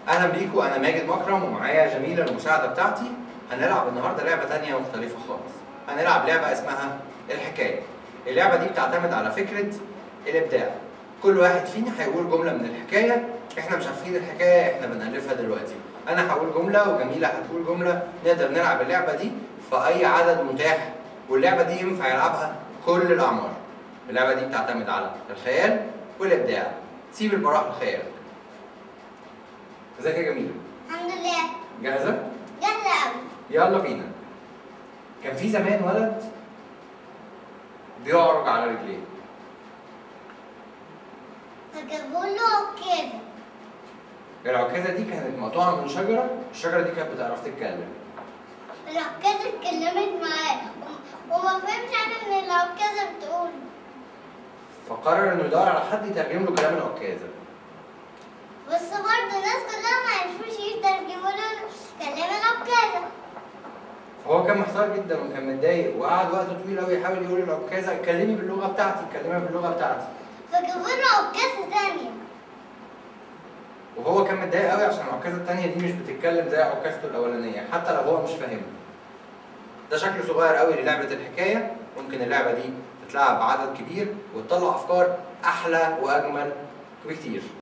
اهلا بيكم انا ماجد مكرم ومعايا جميله المساعده بتاعتي هنلعب النهارده لعبه تانية مختلفه خالص هنلعب لعبه اسمها الحكايه اللعبه دي بتعتمد على فكره الابداع كل واحد فينا هيقول جمله من الحكايه احنا مش عارفين الحكايه احنا بنالفها دلوقتي انا هقول جمله وجميله هتقول جمله نقدر نلعب اللعبه دي في اي عدد متاح واللعبه دي ينفع يلعبها كل الاعمار اللعبه دي بتعتمد على الخيال والابداع سيب البراح لخيالك ازيك يا جميله الحمد لله جاهزه جاهزة أوي يلا بينا كان في زمان ولد بيعرج على رجليه فجابوا له عكازة العكازه دي كانت مقطوعه من شجره الشجره دي كانت بتعرف تتكلم العكازة اتكلمت معاه وم- وما فهمش عن ان العكازة بتقول فقرر انه يدور على حد يترجم له كلام العكازه بس برضه الناس كلها ما عرفوش يترجموا له كلام العكازة فهو كان محتار جدا وكان متضايق وقعد وقت طويل قوي يحاول يقول للعكازه اتكلمي باللغه بتاعتي اتكلمي باللغه بتاعتي فجابوا له عكازة تانية وهو كان متضايق قوي عشان العكازه التانيه دي مش بتتكلم زي عكازته الاولانيه حتى لو هو مش فاهمها ده شكل صغير قوي للعبه الحكايه ممكن اللعبه دي تتلعب بعدد كبير وتطلع افكار احلى واجمل بكتير